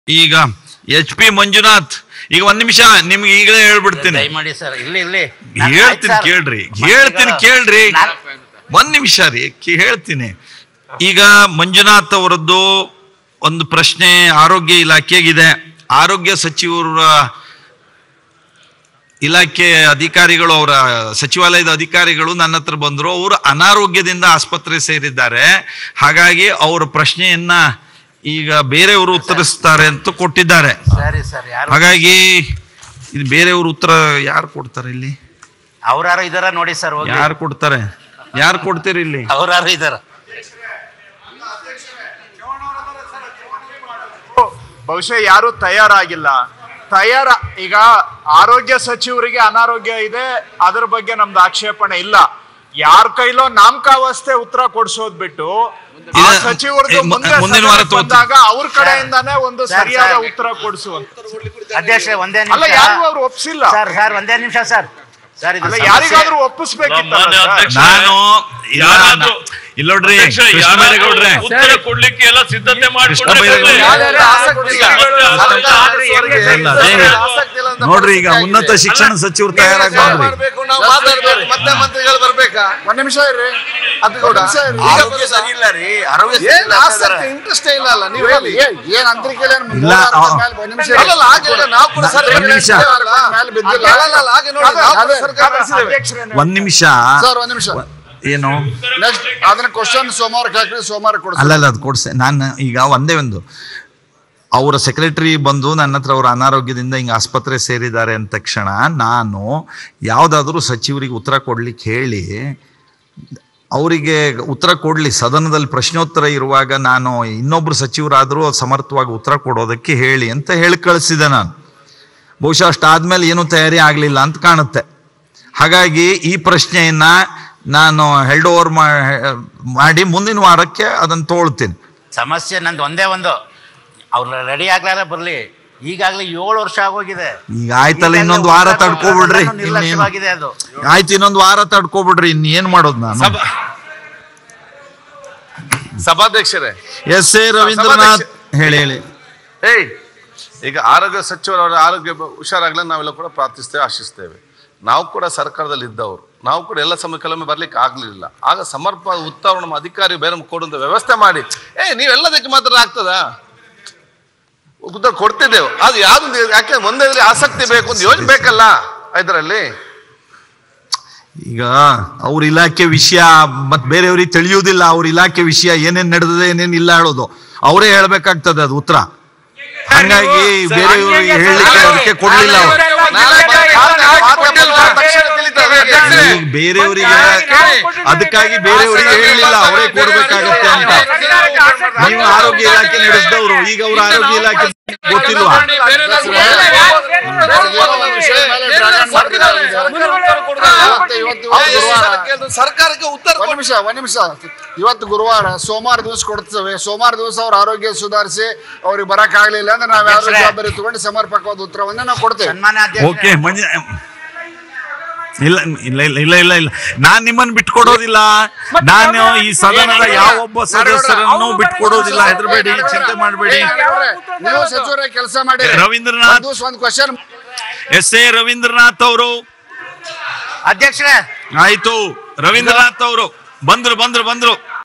ಈಗ H P Manjunath ಈಗ ಒಂದ್ ನಿಮಿಷ ನಿಮ್ಗೆ ಈಗಲೇ ಹೇಳ್ಬಿಡ್ತೀನಿ ದಯಮಾಡಿ ಸರ್ ಇಲ್ಲಿ ಇಲ್ಲಿ ಹೇಳ್ತೀನಿ ಕೇಳ್ರಿ ಹೇಳ್ತೀನಿ ಕೇಳ್ರಿ ಒಂದ್ ನಿಮಿಷ ರೀ ಕೇ- ಹೇಳ್ತೀನಿ ಈಗ ಮಂಜುನಾಥ್ ಅವರದ್ದು ಒಂದು ಪ್ರಶ್ನೆ ಆರೋಗ್ಯ ಇಲಾಖೆಗಿದೆ ಆರೋಗ್ಯ ಸಚಿವರ ಇಲಾಖೆ ಅಧಿಕಾರಿಗಳು ಅವರ ಸಚಿವಾಲಯದ ಅಧಿಕಾರಿಗಳು ನನ್ನ ಹತ್ರ ಬಂದರು ಅವರು ಅನಾರೋಗ್ಯದಿಂದ ಆಸ್ಪತ್ರೆ ಸೇರಿದ್ದಾರೆ ಹಾಗಾಗಿ ಅವರ ಪ್ರಶ್ನೆಯನ್ನ ಈಗ ಬೇರೆಯವರು ಉತ್ತರಿಸ್ತಾರೆ ಅಂತ ಕೊಟ್ಟಿದ್ದಾರೆ ಸರಿ ಸರ್ ಯಾರು ಹಾಗಾಗಿ ಇದು ಬೇರೆಯವರು ಉತ್ತರ ಯಾರು ಕೊಡ್ತಾರೆ ಇಲ್ಲಿ ಅವ್ರಾರು ಇದಾರ ನೋಡಿ ಸರ್ ಹೋಗಿ ಯಾರು ಕೊಡ್ತಾರೆ ಯಾರು ಕೊಡ್ತೀರಿ ಇಲ್ಲಿ ಅವ್ರಾರು ಇದಾರ ಬಹುಶಃ ಯಾರು ತಯಾರಾಗಿಲ್ಲ ತಯಾರ ಈಗ ಆರೋಗ್ಯ ಸಚಿವರಿಗೆ ಅನಾರೋಗ್ಯ ಇದೆ ಅದ್ರ ಬಗ್ಗೆ ನಮ್ದು ಆಕ್ಷೇಪಣೆ ಇಲ್ಲ ಯಾರ ಕೈಲೋ ನಾಮಕಾವಸ್ಥೆ ಉತ್ತರ ಕೊಡ್ಸೋದ್ ಬಿಟ್ಟು ಆ ಇಲ್ಲ, ಸಚಿವರದ್ದು ಏ, ಮು- ಮುಂದೆ ಮುಂದಿನ ಸದನಕ್ಕೆ ವಾರ ತಗೋತೀನಿ. ಬಂದಾಗ ಅವ್ರ ಕಡೆಯಿಂದಾನೇ ಒಂದು ಸರ್, ಸರಿಯಾದ ಸರ್. ಉತ್ತರ ಕೊಡಿಸುವಂತ ಅಧ್ಯಕ್ಷ ಒಂದೇ ಅಲ್ಲ ನಿಮಿಷ ಯಾರಿಗೂ ಅವ್ರು ಒಪ್ಸಿಲ್ಲ ಸರ್ ಸರ್ ಒಂದೇ ನಿಮಿಷ ಸರ್ ಸರ್ ಇದು ಅಲ್ಲ ಸಮಸ್ಯೆ- ಯಾರಿಗಾದ್ರೂ ಒಪ್ಪಿಸ್ಬೇಕಿತ್ತಲ್ಲ ಮಾನ್ಯ ಸರ್? ಅಧ್ಯಕ್ಷ, ನಾನು ಇಲ್ಲ ಯಾರಾದ್ರೂ- ಇಲ್ಲ ನೋಡ್ರಿ ಅಧ್ಯಕ್ಷ, ಕೃಷ್ಣ ಯಾರಾದ್ರೂ ಬೈರೇಗೌಡ್ರೆ ಉತ್ತರ ಕೊಡ್ಲಿಕ್ಕೆ ಎಲ್ಲ ಸಿದ್ಧತೆ ಕೃಷ್ಣ ಮಾಡ್ಕೊಂಡು ಬೈರೇಗೌಡ್ರೆ. ಬಂದ್ರೆ ಆಸಕ್ತಿ ಇಲ್ಲ. ಮತ್ತೆ ಆದ್ರೆ ಹೆಂಗೆ ಸರ್? ಇಲ್ಲ, ಅದೇ. ಆಸಕ್ತಿ ಇಲ್ಲ ಅಂತ ನೋಡ್ರಿ ಈಗ ಪರಿಸ್ಥಿತಿ ಉನ್ನತ ಆಗಿದೆ. ಶಿಕ್ಷಣ ಸಚಿವರು ತಯಾರಾಗಿ ನೋಡ್ರಿ ಮಾಡ್ಬೇಕು ನಾವು ಮಾತಾಡ್ಬೇಕು ಮತ್ತೆ ಮಂತ್ರಿಗಳು ಬರ್ಬೇಕಾ ಒಂದ್ ನಿಮಿಷ ಇರ್ರಿ ಅದು ಕೂಡ ನಿಮಿಷ ಇರ್ರಿ. ಆರೋಗ್ಯ ಸರಿ ಇಲ್ಲ ರೀ ಆರೋಗ್ಯ ಸರಿ ಏನ್ ಇಲ್ಲ ಅಂತ ಇದಾರೆ. ಆಸಕ್ತಿ ಇಂಟ್ರೆಸ್ಟ್ ಇಲ್ಲ ಅಲ್ಲ ನೀವು ಹೇಳಿ ಏ- ಏನ್ ಅಂತ್ರಿಕೆಲೆ ಏನ್ ಇಲ್ಲ, ಮೂರಾರು ಆ- ಮೇಲೆ ಒಂದ್ ನಿಮಿಷ ಅಲ್ಲಲ್ಲ ಹಾಗೆ ಇಲ್ಲ, ನಾವು ಕೂಡ ಒಂದ್ ಸರ್ಕಾರ ನಿಮಿಷ. ಮೇಲೆ ಬಿದ್ದಿಲ್ಲ. ಅಲ್ಲಲ್ಲ, ಹಾಗೆ ನೋಡಿ, ನಾವು ಕೂಡ ಸರ್ಕಾರ ನಡೆಸಿದ್ದೇವೆ. ಒಂದ್ ನಿಮಿಷ ಸರ್ ಒಂದ್ ನಿಮಿಷ ಏನು ನೆಕ್ಸ್ಟ್ ಅದನ್ನ ಕ್ವಶನ್ ಸೋಮವಾರಕ್ಕೆ ಹಾಕ್ರಿ ಸೋಮವಾರ ಕೊಡ್ಸಿ ಅಲ್ಲಲ್ಲ ಅದು ಕೊಡ್ಸೆ ನಾನು ಈಗ ಒಂದೇ ಒಂದು ಅವರ ಸೆಕ್ರೆಟರಿ ಬಂದು ನನ್ನ ಹತ್ರ ಅವ್ರ ಅನಾರೋಗ್ಯದಿಂದ ಹಿಂಗೆ ಆಸ್ಪತ್ರೆ ಸೇರಿದ್ದಾರೆ ಅಂದ ತಕ್ಷಣ ನಾನು ಯಾವುದಾದ್ರೂ ಸಚಿವರಿಗೆ ಉತ್ತರ ಕೊಡ್ಲಿಕ್ಕೆ ಹೇಳಿ ಅವರಿಗೆ ಉತ್ತರ ಕೊಡ್ಲಿ ಸದನದಲ್ಲಿ ಪ್ರಶ್ನೋತ್ತರ ಇರುವಾಗ ನಾನು ಇನ್ನೊಬ್ರು ಸಚಿವರಾದರೂ ಸಮರ್ಥವಾಗಿ ಉತ್ತರ ಕೊಡೋದಕ್ಕೆ ಹೇಳಿ ಅಂತ ಹೇಳಿ ಕಳಿಸಿದೆ ನಾನು ಬಹುಶಃ ಅಷ್ಟಾದ್ಮೇಲೆ ಏನೂ ತಯಾರಿ ಆಗಲಿಲ್ಲ ಅಂತ ಕಾಣುತ್ತೆ ಹಾಗಾಗಿ ಈ ಪ್ರಶ್ನೆಯನ್ನ ನಾನು ಹೆಲ್ಡ್ ಓವರ್ ಮಾಡಿ ಮುಂದಿನ ವಾರಕ್ಕೆ ಅದನ್ನು ತೋಳ್ತೀನಿ ಸಮಸ್ಯೆ ನಂದು ಒಂದೇ ಒಂದು ಅವ್ರು ರೆಡಿ ಆಗ್ಲಾರ ಬರ್ಲಿ ಈಗಾಗಲೇ ಏಳು ವರ್ಷ ಆಗೋಗಿದೆ ಈಗ ಆಯ್ತಲ್ಲ ಈಗಾಗ್ಲೇ ಇನ್ನೊಂದು ವಾರ ಉತ್ತರ ತಡ್ಕೊಬಿಡ್ರಿ ಕೊಡೋದನ್ನು ನಿರ್ಲಕ್ಷ್ಯವಾಗಿದೆ ಅದು ಆಯ್ತು ಇನ್ನೊಂದು ವಾರ ತಡ್ಕೊಬಿಡ್ರಿ ಇನ್ನು ಏನ್ ಮಾಡೋದು ನಾನು ಸಭಾ- ಸಭಾಧ್ಯಕ್ಷರೇ ಎಸ್ ಎ ರವೀಂದ್ರನಾಥ್ ಹೇಳಿ ಹೇಳಿ ಏಯ್ ಈಗ ಆರೋಗ್ಯ ಸಚಿವರವರ ಆರೋಗ್ಯ ಬ- ಹುಷಾರಾಗ್ಲಿ ನಾವೆಲ್ಲ ಕೂಡ ಪ್ರಾರ್ಥಿಸ್ತೇವೆ ಆಶಿಸ್ತೇವೆ ನಾವು ಕೂಡ ಸರ್ಕಾರದಲ್ಲಿ ಇದ್ದವರು ನಾವು ಕೂಡ ಎಲ್ಲ ಸಮಯ ಕೆಲವೊಮ್ಮೆ ಬರ್ಲಿಕ್ಕೆ ಆಗ್ಲಿಲ್ಲ ಆಗ ಸಮರ್ಪ ಉತ್ತರ ನಮ್ಮ ಅಧಿಕಾರಿ ಬೇರೆ ಕೊಡುವಂತ ವ್ಯವಸ್ಥೆ ಮಾಡಿ ಏ ನೀವೆಲ್ಲದಕ್ಕೆ ಮಾತ್ರ ಆಗ್ತದ ಉತ್ತರ ಕೊಡ್ತಿದ್ದೇವೆ ಅದು ಯಾವ್ದು ಯಾಕೆ ಒಂದೇ ಇದ್ರಲ್ಲಿ ಆಸಕ್ತಿ ಬೇಕು ಒಂದು ಯೋಜನೆ ಬೇಕಲ್ಲ ಇದರಲ್ಲಿ ಈಗ ಅವ್ರ ಇಲಾಖೆ ವಿಷಯ ಮತ್ ಬೇರೆಯವ್ರಿಗೆ ತಿಳಿಯುವುದಿಲ್ಲ ಅವ್ರ ಇಲಾಖೆ ವಿಷಯ ಏನೇನ್ ನಡೆದಿದೆ ಏನೇನ್ ಇಲ್ಲ ಹೇಳೋದು ಅವರೇ ಹೇಳ್ಬೇಕಾಗ್ತದೆ ಅದು ಉತ್ತರ ಹಂಗಾಗಿ ಬೇರೆಯವ್ರಿಗೆ ಹೇಳಲಿಕ್ಕೆ ಅದಕ್ಕೆ ಕೊಡ್ಲಿಲ್ಲ ಅವ್ರು ಈಗ ಬೇರೆಯವರಿಗೆ ಅದಕ್ಕಾಗಿ ಬೇರೆಯವರಿಗೆ ಹೇಳಲಿಲ್ಲ ಅವರೇ ಕೊಡ್ಬೇಕಾಗತ್ತೆ ಅಂತ ನೀವು ಆರೋಗ್ಯ ಇಲಾಖೆ ನಡೆಸಿದವರು ಈಗ ಅವ್ರ ಆರೋಗ್ಯ ಇಲಾಖೆ ಗೊತ್ತಿಲ್ವಾ ಸರ್ಕಾರಕ್ಕೆ ಉತ್ತರ ಒಂದ್ ನಿಮಿಷ ಒಂದ್ ನಿಮಿಷ ಇವತ್ತು ಗುರುವಾರ ಸೋಮವಾರ ದಿವಸ ಕೊಡ್ತೇವೆ ಸೋಮವಾರ ದಿವಸ ಅವ್ರ ಆರೋಗ್ಯ ಸುಧಾರಿಸಿ ಅವ್ರಿಗೆ ಬರಕ್ ಆಗ್ಲಿಲ್ಲ ಅಂದ್ರೆ ನಾವ್ ಯಾರು ಅಧ್ಯಕ್ಷರೇ. ಜವಾಬ್ದಾರಿ ತಗೊಂಡು ಸಮರ್ಪಕವಾದ ಉತ್ತರವನ್ನ ನಾವು ಕೊಡ್ತೇವೆ ಸನ್ಮಾನ್ಯ ಅಧ್ಯಕ್ಷ ಓಕೆ ಮಂಜ ಇಲ್ಲ ಇಲ್ಲ ಇಲ್ಲ ಇಲ್ಲ ಇಲ್ಲ ಇಲ್ಲ ನಾನ್ ನಿಮ್ಮನ್ನ ಬಿಟ್ಕೊಡೋದಿಲ್ಲ ನಾನು ಈ ಸದನದ ಯಾವೊಬ್ಬ ಸದಸ್ಯರನ್ನು ಬಿಟ್ಕೊಡೋದಿಲ್ಲ ಹೆದರ್ಬೇಡಿ ಚಿಂತೆ ಮಾಡಬೇಡಿ ನೀವು ಸಚಿವರ ಕೆಲಸ ಮಾಡಿ ರವೀಂದ್ರನಾಥ್. ಒಂದ್ ದಿವಸ ಒಂದ್ ಕ್ವಶನ್ ಎಸ್ ಎ ರವೀಂದ್ರನಾಥ್ ಅವರು ಅಧ್ಯಕ್ಷರೇ ಆಯ್ತು ರವೀಂದ್ರನಾಥ್ ಅವರು ಬಂದ್ರು ಬಂದ್ರು ಬಂದ್ರು